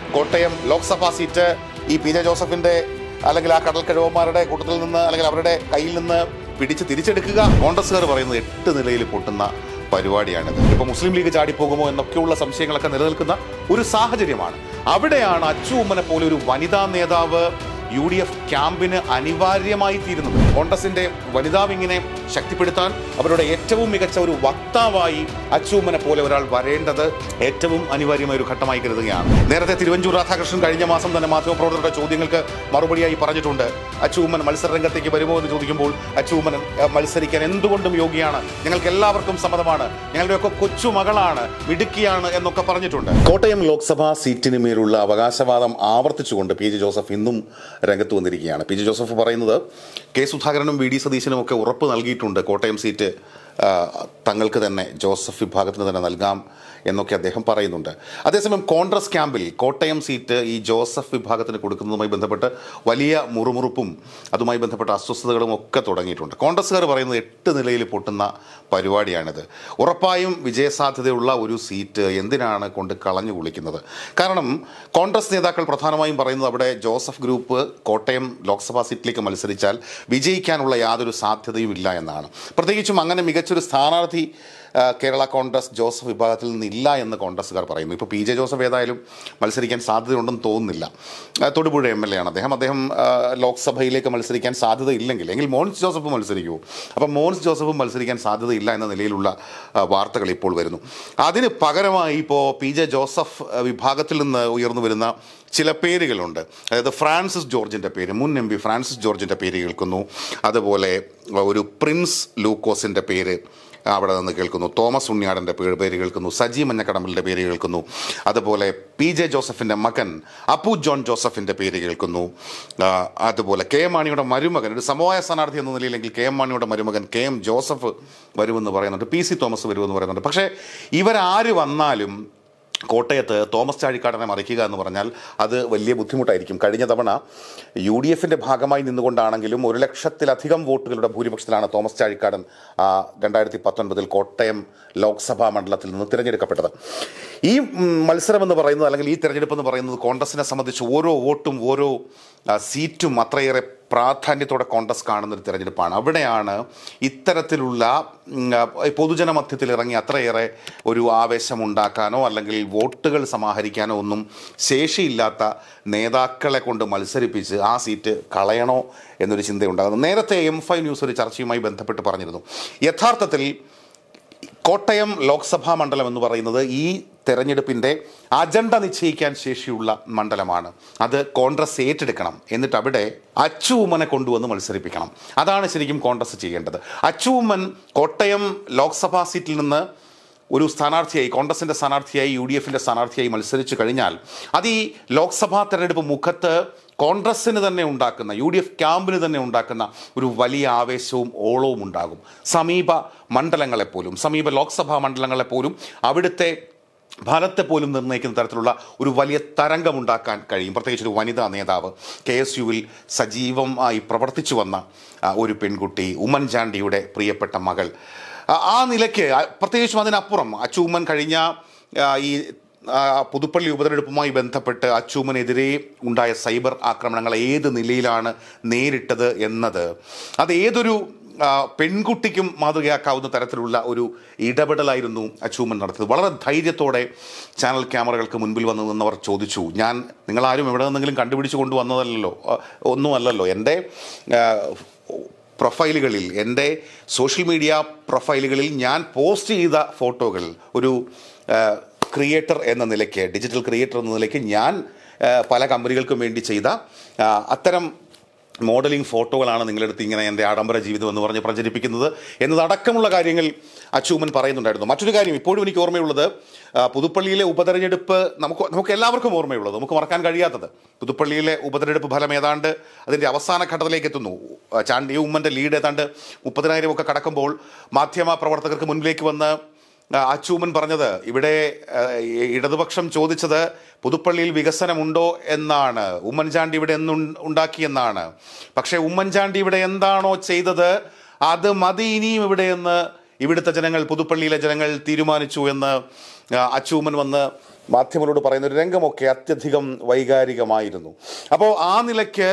Kottayam Lok Sabha seat ഈ P J ജോസഫിന്റെ അല്ലെങ്കിൽ ആ കടൽ കഴിവന്മാരുടെ കൂട്ടത്തിൽ നിന്ന് അല്ലെങ്കിൽ അവരുടെ കയ്യിൽ നിന്ന് പിടിച്ച് തിരിച്ചെടുക്കുക കോൺഗ്രസ്സുകാർ പറയുന്നത് എട്ട് നിലയിൽ പൊട്ടുന്ന പരിപാടിയാണിത് ഇപ്പൊ മുസ്ലിം ലീഗ് ചാടിപ്പോകുമോ എന്നൊക്കെയുള്ള സംശയങ്ങളൊക്കെ നിലനിൽക്കുന്ന ഒരു സാഹചര്യമാണ് അവിടെയാണ് അച്ചു ഉമ്മനെ പോലെ ഒരു വനിതാ നേതാവ് യു ഡി എഫ് ക്യാമ്പിന് അനിവാര്യമായി തീരുന്നത് കോൺഗ്രസിന്റെ വനിതാ വിങ്ങിനെ ശക്തിപ്പെടുത്താൻ അവരുടെ ഏറ്റവും മികച്ച ഒരു വക്താവായി അച്ചൂമ്മനെ പോലെ ഒരാൾ വരേണ്ടത് ഏറ്റവും അനിവാര്യമായ ഒരു ഘട്ടമായി കരുതുകയാണ് നേരത്തെ തിരുവഞ്ചൂർ രാധാകൃഷ്ണൻ കഴിഞ്ഞ മാസം തന്നെ മാധ്യമപ്രവർത്തകരുടെ ചോദ്യങ്ങൾക്ക് മറുപടിയായി പറഞ്ഞിട്ടുണ്ട് അച്ചൂമ്മൻ മത്സര രംഗത്തേക്ക് വരുമോ എന്ന് ചോദിക്കുമ്പോൾ അച്ചൂമ്മൻ അഹ്, മത്സരിക്കാൻ എന്തുകൊണ്ടും യോഗ്യയാണ് ഞങ്ങൾക്ക് എല്ലാവർക്കും സമ്മതമാണ് ഞങ്ങളുടെയൊക്കെ കൊച്ചു മകളാണ് മിടുക്കിയാണ് എന്നൊക്കെ പറഞ്ഞിട്ടുണ്ട് കോട്ടയം ലോക്സഭാ സീറ്റിന് മേലുള്ള അവകാശവാദം ആവർത്തിച്ചുകൊണ്ട് പി ജെ ജോസഫ് ഇന്നും രംഗത്ത് വന്നിരിക്കുകയാണ് പി ജെ ജോസഫ് പറയുന്നത് കെ സുധാകരനും വി ഡി സതീശനും ഒക്കെ ഉറപ്പ് നൽകിയിട്ടുണ്ട് കോട്ടയം സീറ്റ് ആ, തങ്ങൾക്ക് തന്നെ ജോസഫ് വിഭാഗത്തിന് തന്നെ നൽകാം എന്നൊക്കെ അദ്ദേഹം പറയുന്നുണ്ട് അതേസമയം കോൺഗ്രസ് ക്യാമ്പിൽ കോട്ടയം സീറ്റ് ഈ ജോസഫ് വിഭാഗത്തിന് കൊടുക്കുന്നതുമായി ബന്ധപ്പെട്ട് വലിയ മുറുമുറുപ്പും അതുമായി ബന്ധപ്പെട്ട അസ്വസ്ഥതകളും ഒക്കെ തുടങ്ങിയിട്ടുണ്ട് കോൺഗ്രസ്സുകാർ പറയുന്നത് എട്ട് നിലയിൽ പൊട്ടുന്ന പരിപാടിയാണിത് ഉറപ്പായും വിജയസാധ്യതയുള്ള ഒരു സീറ്റ് എന്തിനാണ് കൊണ്ട് കളഞ്ഞു കുളിക്കുന്നത് കാരണം കോൺഗ്രസ് നേതാക്കൾ പ്രധാനമായും പറയുന്നത് അവിടെ ജോസഫ് ഗ്രൂപ്പ് കോട്ടയം ലോക്സഭാ സീറ്റിലേക്ക് മത്സരിച്ചാൽ വിജയിക്കാനുള്ള യാതൊരു സാധ്യതയും ഇല്ല എന്നാണ് പ്രത്യേകിച്ചും അങ്ങനെ മികച്ചൊരു സ്ഥാനാർത്ഥി ആ, കേരള കോൺഗ്രസ് ജോസഫ് വിഭാഗത്തിൽ നിന്നില്ല എന്ന് കോൺഗ്രസ്സുകാർ പറയുന്നു ഇപ്പോൾ പി ജെ ജോസഫ് ഏതായാലും മത്സരിക്കാൻ സാധ്യതയുണ്ടെന്ന് തോന്നുന്നില്ല ആ, തൊടുപുഴ എം എൽ എ ആണ് അദ്ദേഹം അദ്ദേഹം ആ, ലോക്സഭയിലേക്ക് മത്സരിക്കാൻ സാധ്യതയില്ലെങ്കിൽ എങ്കിൽ മോൻസ് ജോസഫ് മത്സരിക്കുമോ അപ്പം മോൻസ് ജോസഫും മത്സരിക്കാൻ സാധ്യതയില്ല എന്ന നിലയിലുള്ള ആ, വാർത്തകൾ ഇപ്പോൾ വരുന്നു അതിന് പകരമായി ഇപ്പോൾ പി ജെ ജോസഫ് ആ, വിഭാഗത്തിൽ നിന്ന് ഉയർന്നു വരുന്ന ചില പേരുകളുണ്ട് അതായത് ഫ്രാൻസിസ് ജോർജിൻ്റെ പേര് മുൻ എം പി ഫ്രാൻസിസ് ജോർജിൻ്റെ പേര് കേൾക്കുന്നു അതുപോലെ ഒരു പ്രിൻസ് ലൂക്കോസിൻ്റെ പേര് അവിടെ നിന്ന് കേൾക്കുന്നു തോമസ് ഉണ്ണിയാടൻ്റെ പേര് പേര് കേൾക്കുന്നു സജി മഞ്ഞക്കടമ്പലിൻ്റെ പേര് കേൾക്കുന്നു അതുപോലെ പി ജെ ജോസഫിൻ്റെ മകൻ അപ്പു ജോൺ ജോസഫിൻ്റെ പേര് കേൾക്കുന്നു ആ, അതുപോലെ കെ എം മാണിയുടെ മരുമകൻ ഒരു സമവായ സ്ഥാനാർത്ഥി എന്ന നിലയിലെങ്കിൽ കെ എം മാണിയുടെ മരുമകൻ കെ എം ജോസഫ് വരുമെന്ന് പറയുന്നുണ്ട് പി സി തോമസ് വരുമെന്ന് പറയുന്നുണ്ട് പക്ഷേ ഇവരാര് വന്നാലും കോട്ടയത്ത് തോമസ് ചാഴിക്കാടനെ മറിക്കുക എന്ന് പറഞ്ഞാൽ അത് വലിയ ബുദ്ധിമുട്ടായിരിക്കും കഴിഞ്ഞ തവണ യു ഡി എഫിൻ്റെ ഭാഗമായി നിന്നുകൊണ്ടാണെങ്കിലും ഒരു ലക്ഷത്തിലധികം വോട്ടുകളുടെ ഭൂരിപക്ഷത്തിലാണ് തോമസ് ചാഴിക്കാടൻ ആ, രണ്ടായിരത്തി പത്തൊൻപതിൽ കോട്ടയം ലോക്സഭാ മണ്ഡലത്തിൽ നിന്ന് തിരഞ്ഞെടുക്കപ്പെട്ടത് ഈ ഉം, മത്സരം എന്ന് പറയുന്നത് അല്ലെങ്കിൽ ഈ തിരഞ്ഞെടുപ്പ് എന്ന് പറയുന്നത് കോൺഗ്രസിനെ സംബന്ധിച്ച് ഓരോ വോട്ടും ഓരോ ആ, സീറ്റും അത്രയേറെ പ്രാധാന്യത്തോടെ കോൺഗ്രസ് കാണുന്ന ഒരു തിരഞ്ഞെടുപ്പാണ് അവിടെയാണ് ഇത്തരത്തിലുള്ള ഉം, ആ, പൊതുജന മധ്യത്തിൽ ഇറങ്ങി അത്രയേറെ ഒരു ആവേശമുണ്ടാക്കാനോ അല്ലെങ്കിൽ വോട്ടുകൾ സമാഹരിക്കാനോ ഒന്നും ശേഷിയില്ലാത്ത നേതാക്കളെ കൊണ്ട് മത്സരിപ്പിച്ച് ആ സീറ്റ് കളയണോ എന്നൊരു ചിന്തയുണ്ടാകുന്നു നേരത്തെ എം ഫൈവ് ന്യൂസ് ഒരു ചർച്ചയുമായി ബന്ധപ്പെട്ട് പറഞ്ഞിരുന്നു യഥാർത്ഥത്തിൽ കോട്ടയം ലോക്സഭാ മണ്ഡലം എന്ന് പറയുന്നത് ഈ തെരഞ്ഞെടുപ്പിൻ്റെ അജണ്ട നിശ്ചയിക്കാൻ ശേഷിയുള്ള മണ്ഡലമാണ് അത് കോൺഗ്രസ് ഏറ്റെടുക്കണം എന്നിട്ട് അവിടെ അച്ചുവുമ്മനെ കൊണ്ടുവന്ന് മത്സരിപ്പിക്കണം അതാണ് ശരിക്കും കോൺഗ്രസ് ചെയ്യേണ്ടത് അച്ചുവുമ്മൻ കോട്ടയം ലോക്സഭാ സീറ്റിൽ നിന്ന് ഒരു സ്ഥാനാർത്ഥിയായി കോൺഗ്രസിൻ്റെ സ്ഥാനാർത്ഥിയായി യു ഡി എഫിൻ്റെ സ്ഥാനാർത്ഥിയായി മത്സരിച്ചു കഴിഞ്ഞാൽ അത് ഈ ലോക്സഭാ തെരഞ്ഞെടുപ്പ് മുഖത്ത് കോൺഗ്രസ്സിന് തന്നെ ഉണ്ടാക്കുന്ന യു ഡി എഫ് ക്യാമ്പിന് തന്നെ ഉണ്ടാക്കുന്ന ഒരു വലിയ ആവേശവും ഓളവും ഉണ്ടാകും സമീപ മണ്ഡലങ്ങളെപ്പോലും സമീപ ലോക്സഭാ മണ്ഡലങ്ങളെപ്പോലും അവിടുത്തെ ഫലത്തെ പോലും നിർണ്ണയിക്കുന്ന തരത്തിലുള്ള ഒരു വലിയ തരംഗമുണ്ടാക്കാൻ കഴിയും പ്രത്യേകിച്ച് ഒരു വനിതാ നേതാവ് കെ എസ് യുവിൽ സജീവമായി പ്രവർത്തിച്ചു വന്ന ആ, ഒരു പെൺകുട്ടി ഉമ്മൻചാണ്ടിയുടെ പ്രിയപ്പെട്ട മകൾ ആ, ആ നിലയ്ക്ക് ആ, പ്രത്യേകിച്ചും അതിനപ്പുറം അച്ചൂമ്മൻ കഴിഞ്ഞ ആ, ഈ ആ, പുതുപ്പള്ളി ഉപതെരഞ്ഞെടുപ്പുമായി ബന്ധപ്പെട്ട് അച്ചൂമ്മനെതിരെ ഉണ്ടായ സൈബർ ആക്രമണങ്ങൾ ഏത് നിലയിലാണ് നേരിട്ടത് എന്നത് അത് ഏതൊരു ആ, പെൺകുട്ടിക്കും മാതൃകയാക്കാവുന്ന തരത്തിലുള്ള ഒരു ഇടപെടലായിരുന്നു അച്ചൂമ്മൻ നടത്തിയത് വളരെ ധൈര്യത്തോടെ ചാനൽ ക്യാമറകൾക്ക് മുൻപിൽ വന്നു നിന്നവർ ചോദിച്ചു ഞാൻ നിങ്ങളാരും എവിടെ നിന്നെങ്കിലും കണ്ടുപിടിച്ച് കൊണ്ടുവന്നതല്ലല്ലോ ആ, ഒന്നുമല്ലല്ലോ എൻ്റെ ആ, പ്രൊഫൈലുകളിൽ എൻ്റെ സോഷ്യൽ മീഡിയ പ്രൊഫൈലുകളിൽ ഞാൻ പോസ്റ്റ് ചെയ്ത ഫോട്ടോകൾ ഒരു ക്രിയേറ്റർ എന്ന നിലയ്ക്ക് ഡിജിറ്റൽ ക്രിയേറ്റർ എന്ന നിലയ്ക്ക് ഞാൻ ആ, പല കമ്പനികൾക്കും വേണ്ടി ചെയ്ത ആ, അത്തരം മോഡലിംഗ് ഫോട്ടോകളാണ് നിങ്ങളെടുത്ത് ഇങ്ങനെ എൻ്റെ ആഡംബര ജീവിതം എന്ന് പറഞ്ഞ് പ്രചരിപ്പിക്കുന്നത് എന്നതടക്കമുള്ള കാര്യങ്ങൾ അച്ചൂമൻ പറയുന്നുണ്ടായിരുന്നു മറ്റൊരു കാര്യം ഇപ്പോഴും എനിക്ക് ഓർമ്മയുള്ളത് ആ, പുതുപ്പള്ളിയിലെ ഉപതെരഞ്ഞെടുപ്പ് നമുക്ക് നമുക്ക് എല്ലാവർക്കും ഓർമ്മയുള്ളത് നമുക്ക് മറക്കാൻ കഴിയാത്തത് പുതുപ്പള്ളിയിലെ ഉപതെരഞ്ഞെടുപ്പ് ഫലം ഏതാണ്ട് അതിൻ്റെ അവസാന ഘട്ടത്തിലേക്ക് എത്തുന്നു ആ, ചാണ്ടി ഉമ്മൻ്റെ ലീഡ് ഏതാണ്ട് മുപ്പതിനായിരം ഒക്കെ കടക്കുമ്പോൾ മാധ്യമ പ്രവർത്തകർക്ക് മുൻപിലേക്ക് വന്ന് ആ, അച്ചൂമൻ പറഞ്ഞത് ഇവിടെ ആ, ഈ ഇടതുപക്ഷം ചോദിച്ചത് പുതുപ്പള്ളിയിൽ വികസനമുണ്ടോ എന്നാണ് ഉമ്മൻചാണ്ടി ഇവിടെ എന്ന് ഉണ്ടാക്കിയെന്നാണ് പക്ഷേ ഉമ്മൻചാണ്ടി ഇവിടെ എന്താണോ ചെയ്തത് അത് മതി ഇനിയും ഇവിടെയെന്ന് ഇവിടുത്തെ ജനങ്ങൾ പുതുപ്പള്ളിയിലെ ജനങ്ങൾ തീരുമാനിച്ചു എന്ന് ആ, അച്ചൂമൻ വന്ന് മാധ്യമങ്ങളോട് പറയുന്ന ഒരു രംഗമൊക്കെ അത്യധികം വൈകാരികമായിരുന്നു അപ്പോൾ ആ നിലയ്ക്ക്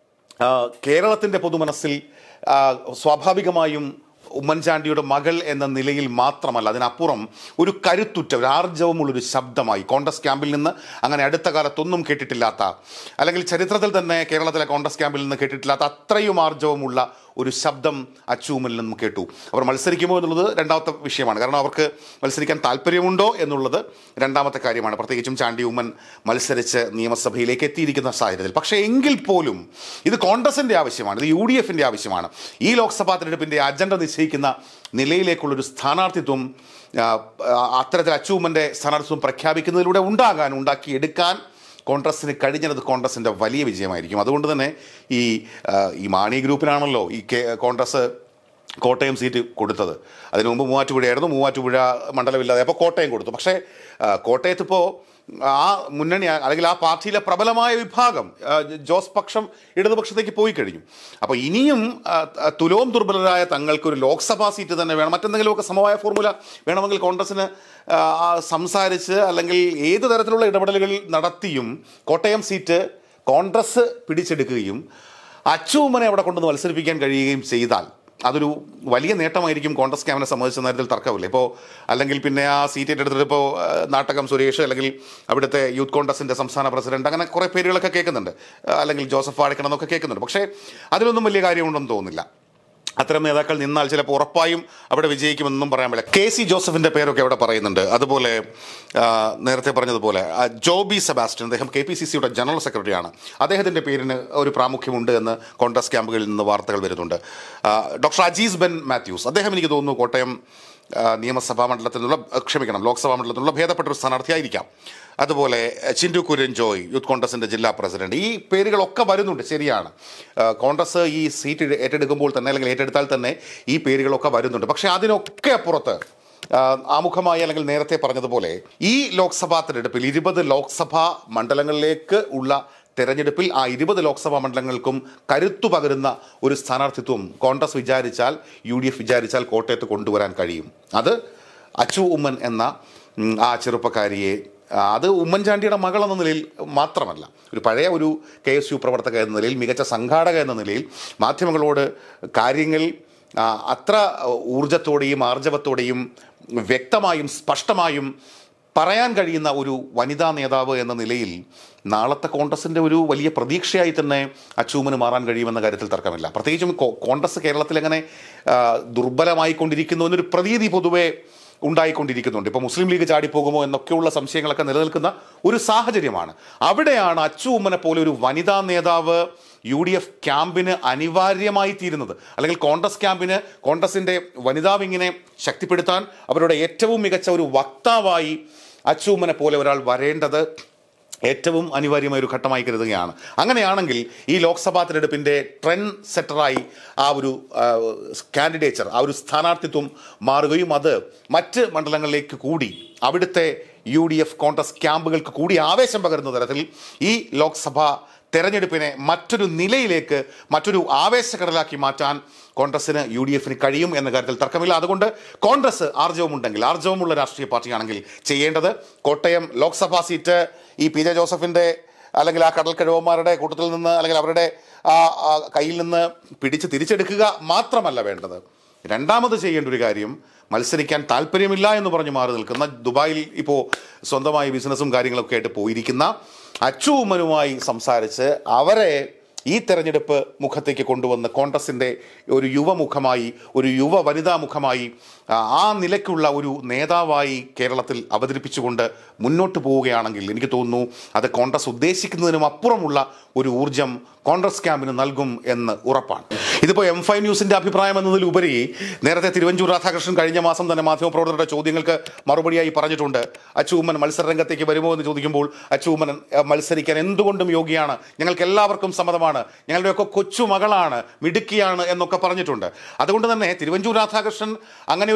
ആ, കേരളത്തിൻ്റെ പൊതുമനസ്സിൽ ആ, സ്വാഭാവികമായും ഉമ്മൻചാണ്ടിയുടെ മകൾ എന്ന നിലയിൽ മാത്രമല്ല അതിനപ്പുറം ഒരു കരുത്തുറ്റ ഒരു ആർജവമുള്ളൊരു ശബ്ദമായി കോൺഗ്രസ് ക്യാമ്പിൽ നിന്ന് അങ്ങനെ അടുത്ത കാലത്തൊന്നും കേട്ടിട്ടില്ലാത്ത അല്ലെങ്കിൽ ചരിത്രത്തിൽ തന്നെ കേരളത്തിലെ കോൺഗ്രസ് ക്യാമ്പിൽ നിന്ന് കേട്ടിട്ടില്ലാത്ത അത്രയും ആർജവമുള്ള ഒരു ശബ്ദം അച്ചൂമിൽ നിന്നും കേട്ടു അവർ മത്സരിക്കുമോ എന്നുള്ളത് രണ്ടാമത്തെ വിഷയമാണ് കാരണം അവർക്ക് മത്സരിക്കാൻ താല്പര്യമുണ്ടോ എന്നുള്ളത് രണ്ടാമത്തെ കാര്യമാണ് പ്രത്യേകിച്ചും ചാണ്ടി ഉമ്മൻ മത്സരിച്ച് നിയമസഭയിലേക്ക് എത്തിയിരിക്കുന്ന സാഹചര്യത്തിൽ പക്ഷേ എങ്കിൽ പോലും ഇത് കോൺഗ്രസിൻ്റെ ആവശ്യമാണ് ഇത് യു ഡി എഫിൻ്റെ ആവശ്യമാണ് ഈ ലോക്സഭാ തെരഞ്ഞെടുപ്പിൻ്റെ അജണ്ട നിശ്ചയിക്കുന്ന നിലയിലേക്കുള്ളൊരു സ്ഥാനാർത്ഥിത്വം ആ, ആ, അത്തരത്തിൽ അച്ചൂമ്മൻ്റെ സ്ഥാനാർത്ഥിത്വം പ്രഖ്യാപിക്കുന്നതിലൂടെ ഉണ്ടാകാൻ ഉണ്ടാക്കിയെടുക്കാൻ കോൺഗ്രസിന് കഴിഞ്ഞത് കോൺഗ്രസിൻ്റെ വലിയ വിജയമായിരിക്കും അതുകൊണ്ട് തന്നെ ഈ ആ, ഈ മാണി ഗ്രൂപ്പിനാണല്ലോ ഈ കെ കോൺഗ്രസ് കോട്ടയം സീറ്റ് കൊടുത്തത് അതിനു മുമ്പ് മൂവാറ്റുപുഴയായിരുന്നു മൂവാറ്റുപുഴ മണ്ഡലമില്ലാതെ അപ്പോൾ കോട്ടയം കൊടുത്തു പക്ഷേ ആ, കോട്ടയത്ത് ഇപ്പോൾ ആ മുന്നണി അല്ലെങ്കിൽ ആ പാർട്ടിയിലെ പ്രബലമായ വിഭാഗം ആ, ജോസ് പക്ഷം ഇടതുപക്ഷത്തേക്ക് പോയി കഴിഞ്ഞു അപ്പോൾ ഇനിയും ആ, ആ, തുലോം ദുർബലരായ തങ്ങൾക്ക് ഒരു ലോക്സഭാ സീറ്റ് തന്നെ വേണം മറ്റെന്തെങ്കിലുമൊക്കെ സമവായ ഫോർമുല വേണമെങ്കിൽ കോൺഗ്രസിന് ആ, ആ, സംസാരിച്ച് അല്ലെങ്കിൽ ഏത് തരത്തിലുള്ള ഇടപെടലുകൾ നടത്തിയും കോട്ടയം സീറ്റ് കോൺഗ്രസ് പിടിച്ചെടുക്കുകയും അച്ചൂമ്മനെ അവിടെ കൊണ്ടുവന്ന് മത്സരിപ്പിക്കാൻ കഴിയുകയും ചെയ്താൽ അതൊരു വലിയ നേട്ടമായിരിക്കും കോൺഗ്രസ് ക്യാമ്പിനെ സംബന്ധിച്ച നേരത്തിൽ തർക്കമില്ല ഇപ്പോൾ അല്ലെങ്കിൽ പിന്നെ ആ സീറ്റ് ഏറ്റെടുത്തിട്ട് ഇപ്പോൾ ആ, നാട്ടകം സുരേഷ് അല്ലെങ്കിൽ അവിടുത്തെ യൂത്ത് കോൺഗ്രസിൻ്റെ സംസ്ഥാന പ്രസിഡന്റ് അങ്ങനെ കുറേ പേരുകളൊക്കെ കേൾക്കുന്നുണ്ട് ആ, അല്ലെങ്കിൽ ജോസഫ് വാഴക്കണം എന്നൊക്കെ കേൾക്കുന്നുണ്ട് പക്ഷേ അതിലൊന്നും വലിയ കാര്യമുണ്ടെന്ന് തോന്നുന്നില്ല അത്തരം നേതാക്കൾ നിന്നാൽ ചിലപ്പോൾ ഉറപ്പായും അവിടെ വിജയിക്കുമെന്നും പറയാൻ പറ്റില്ല കെ സി ജോസഫിന്റെ പേരൊക്കെ അവിടെ പറയുന്നുണ്ട് അതുപോലെ ആ, നേരത്തെ പറഞ്ഞതുപോലെ ആ, ജോബി സെബാസ്റ്റ്യൻ അദ്ദേഹം കെ പി സി സിയുടെ ജനറൽ സെക്രട്ടറിയാണ് അദ്ദേഹത്തിന്റെ പേരിന് ഒരു പ്രാമുഖ്യമുണ്ട് എന്ന് കോൺഗ്രസ് ക്യാമ്പുകളിൽ നിന്ന് വാർത്തകൾ വരുന്നുണ്ട് ആ, ഡോക്ടർ അജീസ് ബെൻ മാത്യൂസ് അദ്ദേഹം എനിക്ക് തോന്നുന്നു കോട്ടയം ആ, നിയമസഭാ മണ്ഡലത്തിൽ നിന്നുള്ള ആ, ക്ഷമിക്കണം ലോക്സഭാ മണ്ഡലത്തിൽ നിന്നുള്ള ഭേദപ്പെട്ട ഒരു സ്ഥാനാർത്ഥിയായിരിക്കാം അതുപോലെ ആ, ചിൻഡു കുര്യൻ ജോയ് യൂത്ത് കോൺഗ്രസിൻ്റെ ജില്ലാ പ്രസിഡന്റ് ഈ പേരുകളൊക്കെ വരുന്നുണ്ട് ശരിയാണ് ആ, കോൺഗ്രസ് ഈ സീറ്റ് ഏറ്റെടുക്കുമ്പോൾ തന്നെ അല്ലെങ്കിൽ ഏറ്റെടുത്താൽ തന്നെ ഈ പേരുകളൊക്കെ വരുന്നുണ്ട് പക്ഷേ അതിനൊക്കെ അപ്പുറത്ത് ആ, ആമുഖമായി അല്ലെങ്കിൽ നേരത്തെ പറഞ്ഞതുപോലെ ഈ ലോക്സഭാ തെരഞ്ഞെടുപ്പിൽ ഇരുപത് ലോക്സഭാ മണ്ഡലങ്ങളിലേക്ക് ഉള്ള തെരഞ്ഞെടുപ്പിൽ ആ ഇരുപത് ലോക്സഭാ മണ്ഡലങ്ങൾക്കും കരുത്തു പകരുന്ന ഒരു സ്ഥാനാർത്ഥിത്വം കോൺഗ്രസ് വിചാരിച്ചാൽ യു ഡി എഫ് വിചാരിച്ചാൽ കോട്ടയത്ത് കൊണ്ടുവരാൻ കഴിയും അത് അച്ചു ഉമ്മൻ എന്ന ഉം, ആ ചെറുപ്പക്കാരിയെ ആ, അത് ഉമ്മൻചാണ്ടിയുടെ മകൾ എന്ന നിലയിൽ മാത്രമല്ല ഒരു പഴയ ഒരു കെ എസ് യു പ്രവർത്തക എന്ന നിലയിൽ മികച്ച സംഘാടക എന്ന നിലയിൽ മാധ്യമങ്ങളോട് കാര്യങ്ങൾ ആ, അത്ര ഊർജത്തോടെയും ആർജവത്തോടെയും വ്യക്തമായും സ്പഷ്ടമായും പറയാൻ കഴിയുന്ന ഒരു വനിതാ നേതാവ് എന്ന നിലയിൽ നാളത്തെ കോൺഗ്രസിൻ്റെ ഒരു വലിയ പ്രതീക്ഷയായി തന്നെ അച്ചൂമന് മാറാൻ കഴിയുമെന്ന കാര്യത്തിൽ തർക്കമില്ല പ്രത്യേകിച്ചും കോ- കോൺഗ്രസ് കേരളത്തിൽ അങ്ങനെ ആ, ദുർബലമായിക്കൊണ്ടിരിക്കുന്നു എന്നൊരു പ്രതീതി പൊതുവെ ഉണ്ടായിക്കൊണ്ടിരിക്കുന്നുണ്ട് ഇപ്പോൾ മുസ്ലിം ലീഗ് ചാടിപ്പോകുമോ എന്നൊക്കെയുള്ള സംശയങ്ങളൊക്കെ നിലനിൽക്കുന്ന ഒരു സാഹചര്യമാണ് അവിടെയാണ് അച്ചു ഉമ്മനെ പോലെ ഒരു വനിതാ നേതാവ് യു ഡി എഫ് ക്യാമ്പിന് അനിവാര്യമായി തീരുന്നത് അല്ലെങ്കിൽ കോൺഗ്രസ് ക്യാമ്പിന് കോൺഗ്രസിൻ്റെ വനിതാ വിങ്ങിനെ ശക്തിപ്പെടുത്താൻ അവരുടെ ഏറ്റവും മികച്ച ഒരു വക്താവായി അച്ചു ഉമ്മനെ പോലെ ഒരാൾ വരേണ്ടത് ഏറ്റവും അനിവാര്യമായ ഒരു ഘട്ടമായി കരുതുകയാണ് അങ്ങനെയാണെങ്കിൽ ഈ ലോക്സഭാ തിരഞ്ഞെടുപ്പിൻ്റെ ട്രെൻഡ് സെറ്ററായി ആ ഒരു കാൻഡിഡേച്ചർ ആ ഒരു സ്ഥാനാർത്ഥിത്വം മാറുകയും അത് മറ്റ് മണ്ഡലങ്ങളിലേക്ക് കൂടി അവിടുത്തെ യു ഡി എഫ് കോൺഗ്രസ് ക്യാമ്പുകൾക്ക് കൂടി ആവേശം പകരുന്ന തരത്തിൽ ഈ ലോക്സഭാ തെരഞ്ഞെടുപ്പിനെ മറ്റൊരു നിലയിലേക്ക് മറ്റൊരു ആവേശക്കടലാക്കി മാറ്റാൻ കോൺഗ്രസിന് യു ഡി എഫിന് കഴിയും എന്ന കാര്യത്തിൽ തർക്കമില്ല അതുകൊണ്ട് കോൺഗ്രസ് ആർജവമുണ്ടെങ്കിൽ ആർജവമുള്ള രാഷ്ട്രീയ പാർട്ടിയാണെങ്കിൽ ചെയ്യേണ്ടത് കോട്ടയം ലോക്സഭാ സീറ്റ് ഈ പി ജെ ജോസഫിൻ്റെ അല്ലെങ്കിൽ ആ കടൽ കഴിവന്മാരുടെ കൂട്ടത്തിൽ നിന്ന് അല്ലെങ്കിൽ അവരുടെ ആ ആ കയ്യിൽ നിന്ന് പിടിച്ച് തിരിച്ചെടുക്കുക മാത്രമല്ല വേണ്ടത് രണ്ടാമത് ചെയ്യേണ്ട ഒരു കാര്യം മത്സരിക്കാൻ താല്പര്യമില്ല എന്ന് പറഞ്ഞ് മാറി നിൽക്കുന്ന ദുബായിൽ ഇപ്പോൾ സ്വന്തമായി ബിസിനസ്സും കാര്യങ്ങളൊക്കെ ആയിട്ട് പോയിരിക്കുന്ന അച്ചു ഉമ്മനുമായി സംസാരിച്ച് അവരെ ഈ തെരഞ്ഞെടുപ്പ് മുഖത്തേക്ക് കൊണ്ടുവന്ന് കോൺഗ്രസിൻ്റെ ഒരു യുവമുഖമായി ഒരു യുവ വനിതാ മുഖമായി ആ, ആ നിലയ്ക്കുള്ള ഒരു നേതാവായി കേരളത്തിൽ അവതരിപ്പിച്ചുകൊണ്ട് മുന്നോട്ട് പോവുകയാണെങ്കിൽ എനിക്ക് തോന്നുന്നു അത് കോൺഗ്രസ് ഉദ്ദേശിക്കുന്നതിനും അപ്പുറമുള്ള ഒരു ഊർജം കോൺഗ്രസ് ക്യാമ്പിന് നൽകും എന്ന് ഉറപ്പാണ് ഇതിപ്പോൾ എം ഫൈവ് ന്യൂസിൻ്റെ അഭിപ്രായം എന്നതിലുപരി നേരത്തെ തിരുവഞ്ചൂർ രാധാകൃഷ്ണൻ കഴിഞ്ഞ മാസം തന്നെ മാധ്യമപ്രവർത്തകരുടെ ചോദ്യങ്ങൾക്ക് മറുപടിയായി പറഞ്ഞിട്ടുണ്ട് അച്ചൂമ്മൻ മത്സരരംഗത്തേക്ക് വരുമോ എന്ന് ചോദിക്കുമ്പോൾ അച്ചൂമ്മൻ അഹ്, മത്സരിക്കാൻ എന്തുകൊണ്ടും യോഗ്യയാണ് ഞങ്ങൾക്ക് എല്ലാവർക്കും സമ്മതമാണ് ഞങ്ങളുടെയൊക്കെ കൊച്ചു മകളാണ് മിടുക്കിയാണ് എന്നൊക്കെ പറഞ്ഞിട്ടുണ്ട് അതുകൊണ്ട് തന്നെ തിരുവഞ്ചൂർ രാധാകൃഷ്ണൻ അങ്ങനെ ഒരു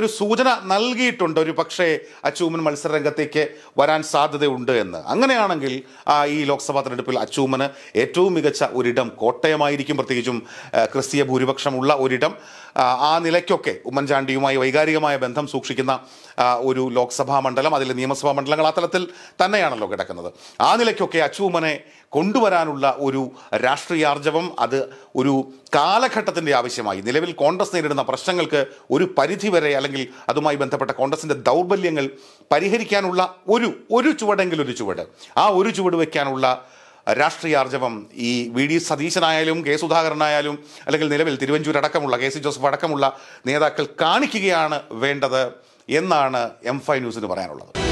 ഒരു സൂചന നൽകിയിട്ടുണ്ട് ഒരു പക്ഷേ അച്ചൂമൻ മത്സരരംഗത്തേക്ക് വരാൻ സാധ്യതയുണ്ട് എന്ന് അങ്ങനെയാണെങ്കിൽ ആ, ഈ ലോക്സഭാ തെരഞ്ഞെടുപ്പിൽ അച്ചൂമന് ഏറ്റവും മികച്ച ഒരിടം കോട്ടയമായിരിക്കും പ്രത്യേകിച്ചും ആ, ക്രിസ്തീയ ഭൂരിപക്ഷമുള്ള ഒരിടം ആ, ആ നിലയ്ക്കൊക്കെ ഉമ്മൻചാണ്ടിയുമായി വൈകാരികമായ ബന്ധം സൂക്ഷിക്കുന്ന ആ, ഒരു ലോക്സഭാ മണ്ഡലം അതിൽ നിയമസഭാ മണ്ഡലങ്ങൾ ആ തലത്തിൽ തന്നെയാണല്ലോ കിടക്കുന്നത് ആ നിലയ്ക്കൊക്കെ അച്ചൂമനെ കൊണ്ടുവരാനുള്ള ഒരു രാഷ്ട്രീയാർജവം അത് ഒരു കാലഘട്ടത്തിൻ്റെ ആവശ്യമായി നിലവിൽ കോൺഗ്രസ് നേരിടുന്ന പ്രശ്നങ്ങൾക്ക് ഒരു പരിധിവരെ അല്ലെങ്കിൽ അതുമായി ബന്ധപ്പെട്ട കോൺഗ്രസിൻ്റെ ദൗർബല്യങ്ങൾ പരിഹരിക്കാനുള്ള ഒരു ഒരു ചുവടെങ്കിലും ഒരു ചുവട് ആ ഒരു ചുവട് വയ്ക്കാനുള്ള രാഷ്ട്രീയാർജവം ഈ വി ഡി സതീശനായാലും കെ സുധാകരനായാലും അല്ലെങ്കിൽ നിലവിൽ തിരുവഞ്ചൂർ അടക്കമുള്ള കെ സി ജോസഫ് അടക്കമുള്ള നേതാക്കൾ കാണിക്കുകയാണ് വേണ്ടത് എന്നാണ് എം ഫൈവ് ന്യൂസിന് പറയാനുള്ളത്